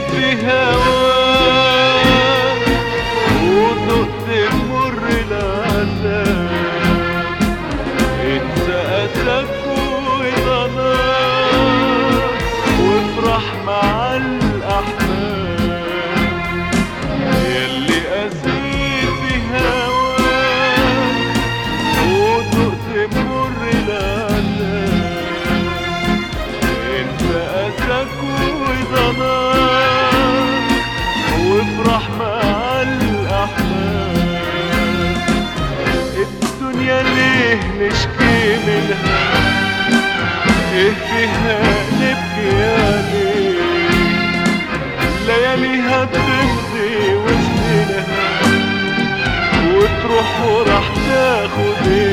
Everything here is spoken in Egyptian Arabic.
في هواك وذقت مر العذاب انسى أساك وضناك وافرح مع الأحباب يلي قاسيت في هواك وذقت مر العذاب انسى أساك وضناك وافرح مع الأحباب الدنيا ليه نشكي منها ايه فيها نبكي يا ليه لياليها بتمضي وسنينها وتروح وراح تاخد